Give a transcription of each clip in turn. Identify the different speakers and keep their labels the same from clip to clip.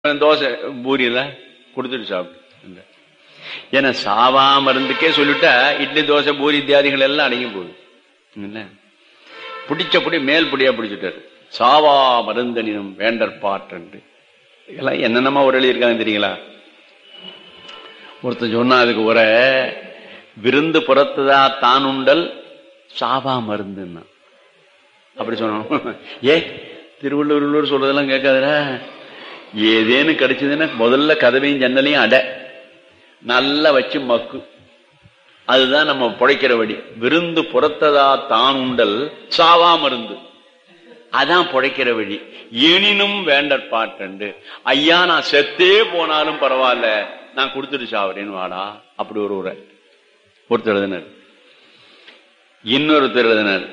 Speaker 1: தோசை பூரியில கொடுத்துட்டு சாப்பிடு ஏன்னா சாவா மருந்துக்கே சொல்லிட்டா இட்லி தோசை பூரி இத்தியாதிகள் எல்லாம் அடங்கி போகுது இல்ல பிடிச்ச புடி மேல் புடியா பிடிச்சிட்டாரு சாவா மருந்தனினும் வேண்டற் பாட்டு இதெல்லாம் என்னென்னமா ஒரு எழுதியிருக்காங்க தெரியுங்களா ஒருத்தன் சொன்னா அதுக்கு ஒரு விருந்து புறத்துதா தான் உண்டல் சாவா மருந்துன்னா அப்படி சொன்னோம் ஏ திருவள்ளூர் சொல்றதெல்லாம் கேட்காதடா ஏதேன்னு கிடைச்சதுன்னா முதல்ல கதவையும் ஜன்னலையும் அடை நல்லா வச்சு மக்கு அதுதான் நம்ம புழைக்கிற வழி விருந்து புறத்ததா தான் உண்டல் சாவா மருந்து அதான் புழைக்கிற வழி எனினும் வேண்டற்பாட்டு ஐயா நான் செத்தே போனாலும் பரவாயில்ல நான் கொடுத்துட்டு சாவறேன்னு வாடா அப்படி ஒரு உரை ஒருத்தர் எழுதினார் இன்னொருத்தர் எழுதினார்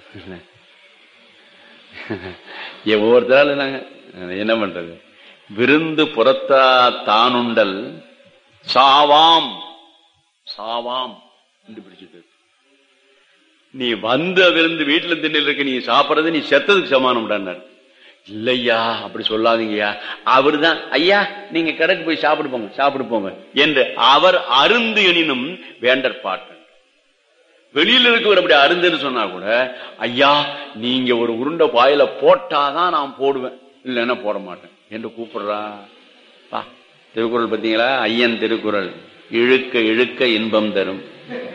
Speaker 1: ஒவ்வொருத்தரால் எழுதினாங்க என்ன பண்றது விருந்து புறத்தா தானுண்டல் சாவாம் சாவாம் பிடிச்சிட்டு நீ வந்த விருந்து வீட்டுல திண்ணில் இருக்க நீ சாப்பிடறது நீ செத்ததுக்கு சமானம் இல்லையா அப்படி சொல்லாதீங்கய்யா அவர் தான் ஐயா நீங்க கடைக்கு போய் சாப்பிடு போங்க சாப்பிடு போங்க என்று அவர் அருந்து எனினும் வேண்டற்பாட்டு வெளியில இருக்கவர் அப்படி அருந்துன்னு சொன்னா கூட ஐயா நீங்க ஒரு உருண்டை பாயில போட்டாதான் நான் போடுவேன் இல்லைன்னா போட மாட்டேன் என்று கூப்பிடுறா பா திருக்குறள் பார்த்தீங்களா ஐயன் திருக்குறள் இழுக்க இழுக்க இன்பம் தரும்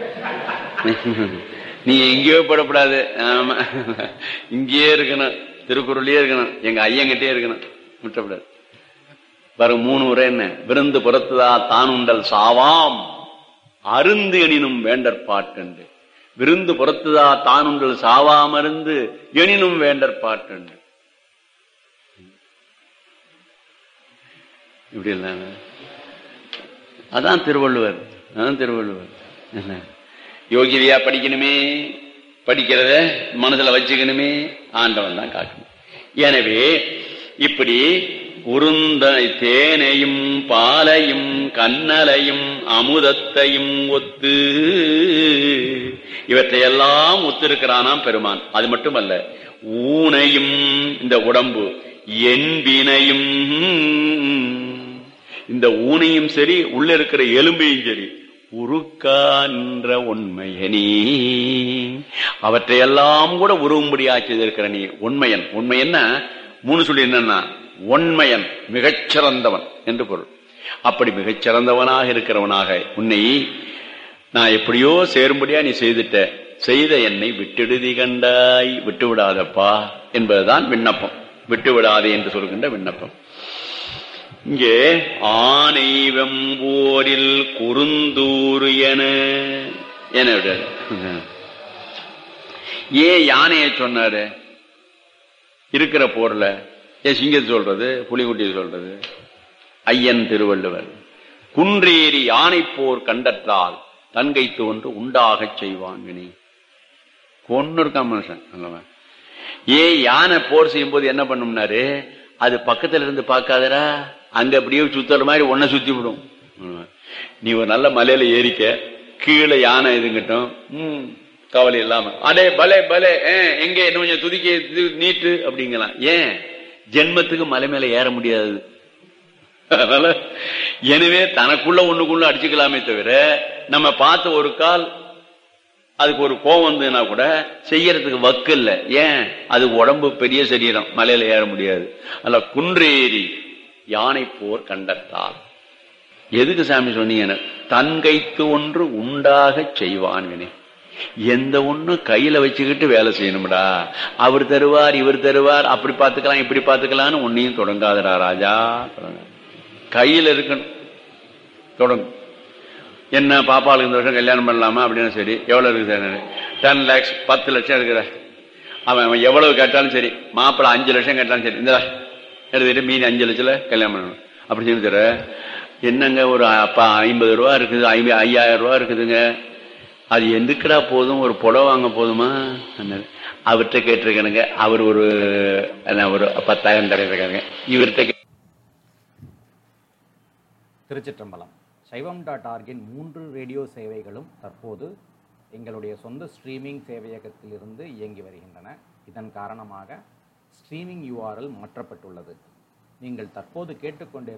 Speaker 1: நீ எங்கேயோ படப்படாது ஆமா இங்கேயே இருக்கணும் திருக்குறள்லயே இருக்கணும் எங்க ஐயங்கிட்டே இருக்கணும் விட்டப்படாது வரும் மூணு முறை என்ன விருந்து புறத்துதா தான் உண்டல் சாவாம் அருந்து எனினும் வேண்டற்பாட்டு விருந்து புறத்துதா தான் உண்டல் சாவாமருந்து எனினும் வேண்டற்பாட்டு இப்படி இல்லாம அதான் திருவள்ளுவர் அதான் திருவள்ளுவர் யோகிதையா படிக்கணுமே படிக்கிறத மனசுல வச்சுக்கணுமே ஆண்டவன் தான் காக்கணும் எனவே இப்படி உருந்த தேனையும் பாலையும் கண்ணலையும் அமுதத்தையும் ஒத்து இவற்றையெல்லாம் ஒத்திருக்கிறானாம் பெருமான் அது மட்டுமல்ல ஊனையும் இந்த உடம்பு என்பினையும் இந்த ஊனையும் சரி உள்ள இருக்கிற எலும்பையும் சரி உருக்கான்ற உண்மையனி அவற்றையெல்லாம் கூட உருவும்படியா செய்திருக்கிற நீ உண்மையன் உண்மை என்ன மூணு சொல்லி என்னன்னா உண்மையன் மிகச்சிறந்தவன் என்று பொருள் அப்படி மிகச்சிறந்தவனாக இருக்கிறவனாக உன்னை நான் எப்படியோ சேரும்படியா நீ செய்துட்ட செய்த என்னை விட்டுடுதி கண்டாய் விட்டு விடாதப்பா என்பதுதான் விண்ணப்பம் விட்டு விடாதே என்று சொல்கின்ற விண்ணப்பம் இங்கே ஆனை வெம்போரில் குறுந்தூறு என என ஏன் யானையை சொன்னாரு இருக்கிற போர்ல ஏன் சிங்கத்தை சொல்றது புலிகுட்டியை சொல்றது ஐயன் திருவள்ளுவர் குன்றேறி யானை போர் கண்டற்றால் தன்கை தோன்று உண்டாகச் செய்வான் வினை கொன்னு இருக்கான் மனுஷன் அல்லவன் ஏன் யானை போர் செய்யும் போது என்ன பண்ணும்னாரு அது பக்கத்துல இருந்து பார்க்காதரா அங்க அப்படியே சுத்துற மாதிரி ஒன்ன சுத்தி விடும் நீ ஒரு நல்ல மலையில ஏறிக்க கீழே யானை இதுங்கட்டும் உம் கவலை இல்லாம அடே பலே பலே எங்க என்ன கொஞ்சம் துதிக்க நீட்டு அப்படிங்கலாம் ஏன் ஜென்மத்துக்கு மலை மேல ஏற முடியாது அதனால எனவே தனக்குள்ள ஒண்ணுக்குள்ள அடிச்சுக்கலாமே தவிர நம்ம பார்த்த ஒரு கால் அதுக்கு ஒரு கோவம் வந்ததுன்னா கூட செய்யறதுக்கு வக்கு இல்லை ஏன் அது உடம்பு பெரிய சரீரம் மலையில ஏற முடியாது அல்ல குன்றேறி யானை போர் கண்டத்தால் எதுக்கு சாமி சொன்னீங்க தன் கைத்து ஒன்று உண்டாக செய்வான் வினை எந்த ஒண்ணு கையில வச்சுக்கிட்டு வேலை செய்யணும்டா அவர் தருவார் இவர் தருவார் அப்படி பார்த்துக்கலாம் இப்படி பார்த்துக்கலாம்னு ஒன்னையும் தொடங்காதடா ராஜா கையில இருக்கணும் தொடங்கும் என்ன பாப்பாளுக்கு இந்த வருஷம் கல்யாணம் பண்ணலாமா அப்படின்னு சரி எவ்வளவு இருக்குது சார் டென் லேக்ஸ் பத்து லட்சம் இருக்குதா அவன் அவன் எவ்வளவு கேட்டாலும் சரி மாப்பிள்ள அஞ்சு லட்சம் கேட்டாலும் சரி இந்த எடுத்துட்டு மீதி அஞ்சு லட்சத்துல கல்யாணம் பண்ணணும் அப்படி சொல்லி தர என்னங்க ஒரு அப்பா ஐம்பது ரூபா இருக்குது ஐம்பது ஐயாயிரம் ரூபா இருக்குதுங்க அது எதுக்குடா போதும் ஒரு புடவை வாங்க போதுமா அவர்கிட்ட கேட்டிருக்கானுங்க அவர் ஒரு ஒரு பத்தாயிரம் தரையிருக்காங்க இவர்கிட்ட
Speaker 2: திருச்சிற்றம்பலம் சைவம் டாட் ஆர்கின் மூன்று ரேடியோ சேவைகளும் தற்போது எங்களுடைய சொந்த ஸ்ட்ரீமிங் சேவையகத்திலிருந்து இயங்கி வருகின்றன இதன் காரணமாக ஸ்ட்ரீமிங் யூஆர்எல் மாற்றப்பட்டுள்ளது நீங்கள் தற்போது கேட்டுக்கொண்டு